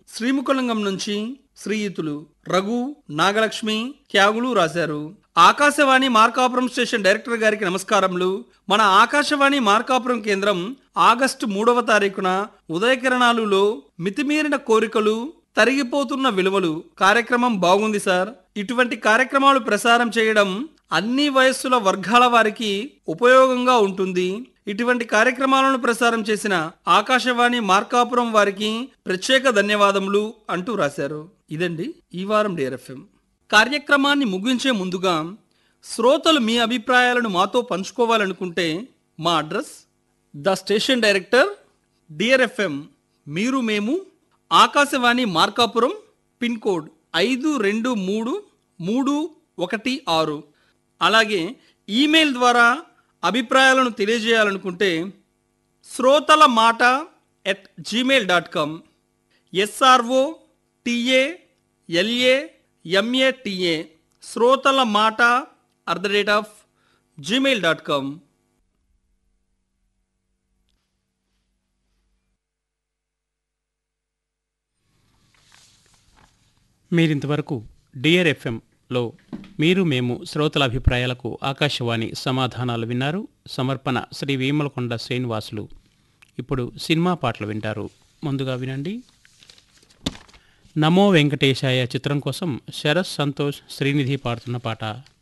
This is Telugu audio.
శ్రీముఖలింగం నుంచి శ్రీయుతులు రఘు నాగలక్ష్మి త్యాగులు రాశారు ఆకాశవాణి మార్కాపురం స్టేషన్ డైరెక్టర్ గారికి నమస్కారములు మన ఆకాశవాణి మార్కాపురం కేంద్రం ఆగస్టు మూడవ తారీఖున ఉదయకిరణాలులో మితిమీరిన కోరికలు తరిగిపోతున్న విలువలు కార్యక్రమం బాగుంది సార్ ఇటువంటి కార్యక్రమాలు ప్రసారం చేయడం అన్ని వయస్సుల వర్గాల వారికి ఉపయోగంగా ఉంటుంది ఇటువంటి కార్యక్రమాలను ప్రసారం చేసిన ఆకాశవాణి మార్కాపురం వారికి ప్రత్యేక ధన్యవాదములు అంటూ రాశారు ఇదండి ఈ వారం డిఆర్ఎఫ్ఎం కార్యక్రమాన్ని ముగించే ముందుగా శ్రోతలు మీ అభిప్రాయాలను మాతో పంచుకోవాలనుకుంటే మా అడ్రస్ ద స్టేషన్ డైరెక్టర్ డిఆర్ఎఫ్ఎం మీరు మేము ఆకాశవాణి మార్కాపురం పిన్ కోడ్ ఐదు రెండు మూడు మూడు ఒకటి ఆరు అలాగే ఈమెయిల్ ద్వారా అభిప్రాయాలను తెలియజేయాలనుకుంటే శ్రోతల మాట ఎట్ జీమెయిల్ డాట్ కామ్ ఎస్ఆర్ఓ టిఏ ఎల్ఏ ఎంఏటిఏ శ్రోతల మాట at the rate of Gmail dot com మీరింతవరకు డియర్ ఎఫ్ఎంలో మీరు మేము శ్రోతల అభిప్రాయాలకు ఆకాశవాణి సమాధానాలు విన్నారు సమర్పణ శ్రీ వేమలకొండ శ్రీనివాసులు ఇప్పుడు సినిమా పాటలు వింటారు ముందుగా వినండి నమో వెంకటేశాయ చిత్రం కోసం శరత్ సంతోష్ శ్రీనిధి పాడుతున్న పాట